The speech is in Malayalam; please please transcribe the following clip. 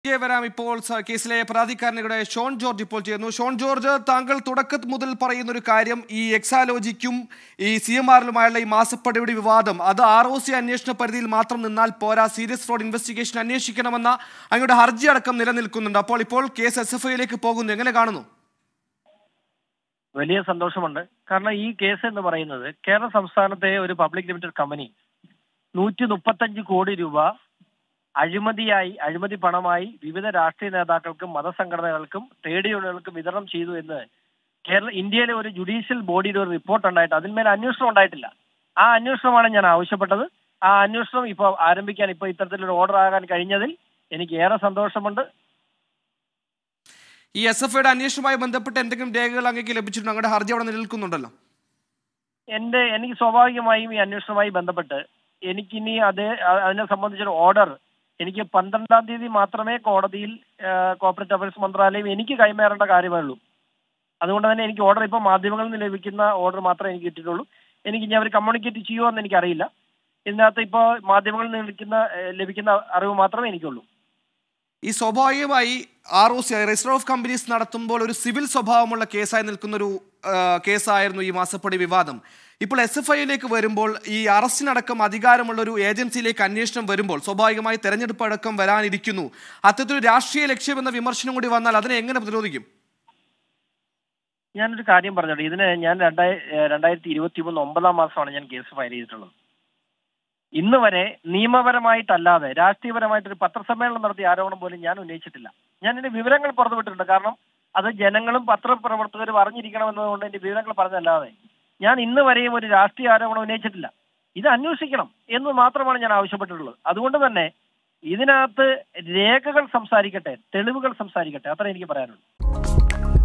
തിരികെ വരാം ഇപ്പോൾ സ- കേസിലെ പരാതിക്കാരനുടെ ഷോൺ ജോർജ് ഇപ്പോൾ ചെയ്യുന്നു ഷോൺ ജോർജ് താങ്കൾ തുടക്കം മുതൽ പറയുന്ന ഒരു കാര്യം ഈ എക്സാലോജിക്കും ഈ സി എം ആറിലുമായുള്ള ഈ മാസപ്പടിയുടെ വിവാദം അത് ആർ ഒ സി അന്വേഷണ പരിധിയിൽ മാത്രം നിന്നാൽ പോരാ സീരിയസ് ഫ്രോഡ് ഇൻവെസ്റ്റിഗേഷൻ അന്വേഷിക്കണമെന്ന അങ്ങയുടെ ഹർജി അടക്കം നിലനിൽക്കുന്നുണ്ട് അപ്പോൾ ഇപ്പോൾ കേസ് എസ് എഫ് ഐയിലേക്ക് പോകുന്നു എങ്ങനെ കാണുന്നു വലിയ സന്തോഷമുണ്ട് കാരണം ഈ കേസ് എന്ന് പറയുന്നത് കേരള സംസ്ഥാനത്തെ ഒരു പബ്ലിക് ലിമിറ്റഡ് കമ്പനി നൂറ്റി മുപ്പത്തഞ്ച് കോടി രൂപ അഴിമതിയായി അഴിമതി പണമായി വിവിധ രാഷ്ട്രീയ നേതാക്കൾക്കും മതസംഘടനകൾക്കും ട്രേഡ് യൂണിയനുകൾക്കും വിതരണം ചെയ്തു എന്ന് കേരള ഇന്ത്യയിലെ ഒരു ജുഡീഷ്യൽ ബോഡിയുടെ ഒരു റിപ്പോർട്ട് ഉണ്ടായിട്ട് അതിന്മേൽ അന്വേഷണം ഉണ്ടായിട്ടില്ല ആ അന്വേഷണമാണ് ഞാൻ ആവശ്യപ്പെട്ടത് ആ അന്വേഷണം ഇപ്പോൾ ആരംഭിക്കാൻ ഇപ്പോൾ ഇത്തരത്തിലൊരു ഓർഡർ ആകാൻ കഴിഞ്ഞതിൽ എനിക്ക് ഏറെ സന്തോഷമുണ്ട് ഈ എസ് എഫ് ഐയുടെ അന്വേഷണവുമായി ബന്ധപ്പെട്ട് എന്തെങ്കിലും രേഖകൾ അങ്ങേക്ക് ലഭിച്ചിട്ടുണ്ടോ അങ്ങയുടെ ഹർജി അവിടെ നിലനിൽക്കുന്നുണ്ടല്ലോ എന്റെ എനിക്ക് സ്വാഭാവികമായും ഈ അന്വേഷണവുമായി ബന്ധപ്പെട്ട് എനിക്കിനി അത് അ- അതിനെ സംബന്ധിച്ചൊരു ഓർഡർ എനിക്ക് പന്ത്രണ്ടാം തീയതി മാത്രമേ കോടതിയിൽ കോർപ്പറേറ്റ് അഫയേഴ്സ് മന്ത്രാലയം എനിക്ക് കൈമാറേണ്ട കാര്യമേ ഉള്ളൂ അതുകൊണ്ട് തന്നെ എനിക്ക് ഓർഡർ ഇപ്പോൾ മാധ്യമങ്ങളിൽ നിന്ന് ലഭിക്കുന്ന ഓർഡർ മാത്രമേ എനിക്ക് കിട്ടിയിട്ടുള്ളൂ എനിക്ക് ഇനി അവർ കമ്മ്യൂണിക്കേറ്റ് ചെയ്യുമോ എന്ന് എനിക്കറിയില്ല ഇതിനകത്ത് ഇപ്പോൾ മാധ്യമങ്ങളിൽ നിന്ന് ലഭിക്കുന്ന ഏഹ്, ലഭിക്കുന്ന അറിവ് മാത്രമേ എനിക്കുള്ളൂ ഈ സ്വാഭാവികമായി R O C register of companies നടത്തുമ്പോൾ ഒരു സിവിൽ സ്വഭാവമുള്ള കേസായി നിൽക്കുന്ന ഒരു ആ, കേസായിരുന്നു ഈ മാസപ്പടി വിവാദം ഇപ്പോൾ എസ് എഫ് ഐയിലേക്ക് വരുമ്പോൾ ഈ അറസ്റ്റിനടക്കം അധികാരമുള്ള ഒരു ഏജൻസിയിലേക്ക് അന്വേഷണം വരുമ്പോൾ സ്വാഭാവികമായി തെരഞ്ഞെടുപ്പ് അടക്കം വരാനിരിക്കുന്നു അത്തരത്തിലൊരു രാഷ്ട്രീയ ലക്ഷ്യമെന്ന വിമർശനം കൂടി വന്നാൽ അതിനെ എങ്ങനെ പ്രതിരോധിക്കും ഞാനൊരു കാര്യം പറഞ്ഞോട്ടെ ഇതിന് ഞാൻ രണ്ടായി ഏഹ്, രണ്ടായിരത്തി ഇരുപത്തി മൂന്ന് ഒമ്പതാം മാസമാണ് ഞാൻ കേസ് ഫയൽ ചെയ്തിട്ടുള്ളത് ഇന്ന് വരെ നിയമപരമായിട്ടല്ലാതെ രാഷ്ട്രീയപരമായിട്ടൊരു പത്രസമ്മേളനം നടത്തിയ ആരോപണം പോലും ഞാൻ ഉന്നയിച്ചിട്ടില്ല ഞാൻ ഇതിന്റെ വിവരങ്ങൾ പുറത്തുവിട്ടിട്ടുണ്ട് കാരണം അത് ജനങ്ങളും പത്രപ്രവർത്തകരും അറിഞ്ഞിരിക്കണമെന്നതുകൊണ്ട് എന്റെ വിവരങ്ങൾ പറഞ്ഞല്ലാതെ ഞാൻ ഇന്ന് വരെയും ഒരു രാഷ്ട്രീയ ആരോപണം ഉന്നയിച്ചിട്ടില്ല ഇത് അന്വേഷിക്കണം എന്ന് മാത്രമാണ് ഞാൻ ആവശ്യപ്പെട്ടിട്ടുള്ളത് അതുകൊണ്ട് തന്നെ ഇതിനകത്ത് രേഖകൾ സംസാരിക്കട്ടെ തെളിവുകൾ സംസാരിക്കട്ടെ അത്ര എനിക്ക് പറയാനുള്ളൂ